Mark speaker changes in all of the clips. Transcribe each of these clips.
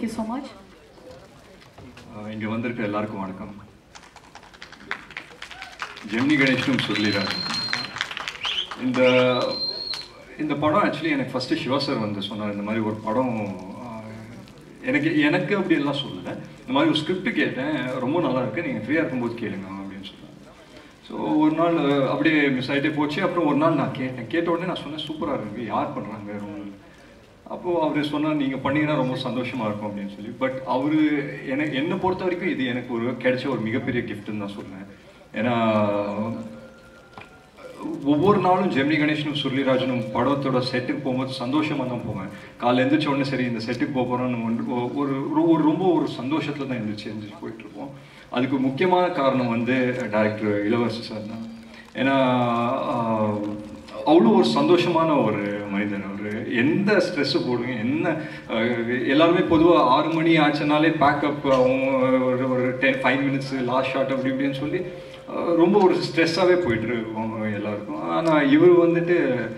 Speaker 1: Thank you so much.
Speaker 2: இங்கே வந்திருக்க எல்லாருக்கும் வணக்கம் ஜெமினி கணேஷ்னும் சொல்லிடுறாரு இந்த இந்த படம் ஆக்சுவலி எனக்கு ஃபஸ்ட்டு சிவா சார் வந்து சொன்னார் இந்த மாதிரி ஒரு படம் ஆஹ், எனக்கு எனக்கு அப்படி எல்லாம் சொல்லலை இந்த மாதிரி ஒரு ஸ்கிரிப்ட் கேட்டேன் ரொம்ப நல்லா இருக்கு நீங்கள் ஃப்ரீயாக இருக்கும்போது கேளுங்க அப்படின்னு சொன்னாங்க ஸோ ஒரு நாள் அஹ், அப்படியே மிஸ் ஆகிட்டே போச்சு அப்புறம் ஒரு நாள் நான் கேட்டேன் கேட்ட உடனே நான் சொன்னேன் சூப்பராக இருக்கு யார் பண்ணுறாங்க ரொம்ப அப்போது அவர் சொன்னார் நீங்கள் பண்ணீங்கன்னா ரொம்ப சந்தோஷமாக இருக்கும் அப்படின்னு சொல்லி பட் அவர் எனக்கு என்னை பொறுத்த வரைக்கும் இது எனக்கு ஒரு கிடைச்ச ஒரு மிகப்பெரிய கிஃப்ட்னு தான் சொல்லுவேன் ஏன்னா ஒவ்வொரு நாளும் ஜெமினி கணேஷனும் சுருளிராஜனும் படத்தோட செட்டுக்கு போகும்போது சந்தோஷமாக தான் போவேன் காலைல எந்திரிச்ச உடனே சரி இந்த செட்டுக்கு போக போகிறோம்னு வந்து ஒ- ஒரு ஒரு- ஒரு ரொம்ப ஒரு சந்தோஷத்தில் தான் எந்திரிச்சு எந்திரிச்சு போயிட்டு இருப்போம் அதுக்கு முக்கியமான காரணம் வந்து டைரக்டர் இளவரசி சார் தான் ஏன்னா ஆஹ், அவ்வளோ ஒரு சந்தோஷமான ஒரு மனிதன் அவர் எந்த ஸ்ட்ரெஸ்ஸு போடுங்க என்ன அஹ், எல்லாருமே பொதுவாக ஆறு மணி ஆச்சுனாலே பேக்கப் ஆகும் ஒரு ஒரு ten five minutes last shot அப்படி இப்படின்னு சொல்லி அஹ், ரொம்ப ஒரு ஸ்ட்ரெஸ்ஸாகவே போயிட்டு இருக்கும் எல்லாருக்கும் ஆனால் இவர் வந்துட்டு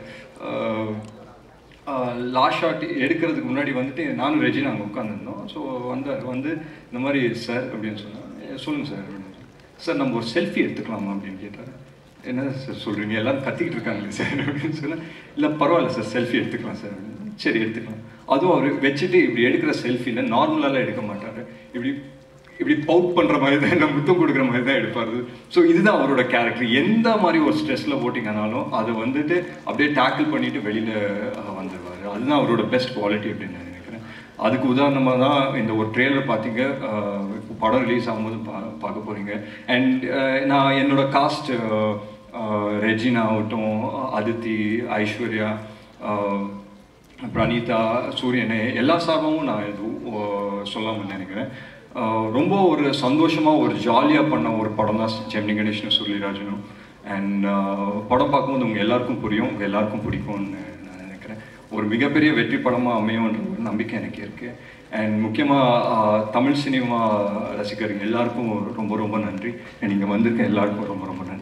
Speaker 2: லாஸ்ட் ஷாட் எடுக்கிறதுக்கு முன்னாடி வந்துட்டு நானும் ரெஜி நாங்கள் உட்காந்துருந்தோம் ஸோ வந்தார் வந்து இந்த மாதிரி சார் அப்படின்னு சொன்னார் சொல்லுங்கள் சார் அப்படின்னு சார் நம்ம ஒரு செல்ஃபி எடுத்துக்கலாமா அப்படின்னு கேட்டார் என்ன சார் சொல்கிறீங்க எல்லாரும் கத்திக்கிட்டு இருக்காங்களே சார் அப்படின்னு சொன்னேன் இல்லை பரவாயில்ல சார் செல்ஃபி எடுத்துக்கலாம் சார் அப்படின்னு. சரி எடுத்துக்கலாம் அதுவும் அவர் வச்சுட்டு இப்படி எடுக்கிற செல்ஃபியில் நார்மலாலாம் எடுக்க மாட்டார் இப்படி இப்படி பவுட் பண்ணுற மாதிரி தான் இல்லை முத்தம் கொடுக்குற மாதிரி தான் எடுப்பார் ஸோ இதுதான் அவரோட கேரக்டர் எந்த மாதிரி ஒரு ஸ்ட்ரெஸ்ஸில் போட்டிங்கனாலும் அதை வந்துட்டு அப்படியே டேக்கிள் பண்ணிட்டு வெளியில் வந்துடுவார் அதுதான் அவரோட பெஸ்ட் குவாலிட்டி அப்படின்னு நான் நினைக்கிறேன் அதுக்கு உதாரணமாக தான் இந்த ஒரு ட்ரெய்லர் பார்த்தீங்க அஹ், இப்போ படம் ரிலீஸ் ஆகும்போது பா பார்க்க போகிறீங்க அண்ட் நான் என்னோட காஸ்ட் ரெஜினா ஆகட்டும் அதித்தி ஐஸ்வர்யா அஹ், பிரணீதா சூரியனே எல்லா சார்பாகவும் நான் எதுவும் அஹ், சொல்லாமல் நினைக்கிறேன் அஹ், ரொம்ப ஒரு சந்தோஷமாக ஒரு ஜாலியாக பண்ண ஒரு படம் தான் ஜெமினி கணேஷ்னு சுருளிராஜனும் அண்ட் படம் பார்க்கும்போது உங்கள் எல்லாருக்கும் புரியும் உங்கள் எல்லாருக்கும் பிடிக்கும்னு நான் நினைக்கிறேன் ஒரு மிகப்பெரிய வெற்றி படமாக அமையும்ன்ற ஒரு நம்பிக்கை எனக்கு இருக்குது அண்ட் முக்கியமாக தமிழ் சினிமா ரசிகர்கள் எல்லாருக்கும் ரொம்ப ரொம்ப நன்றி நீங்கள் வந்திருக்க எல்லாருக்கும் ரொம்ப ரொம்ப நன்றி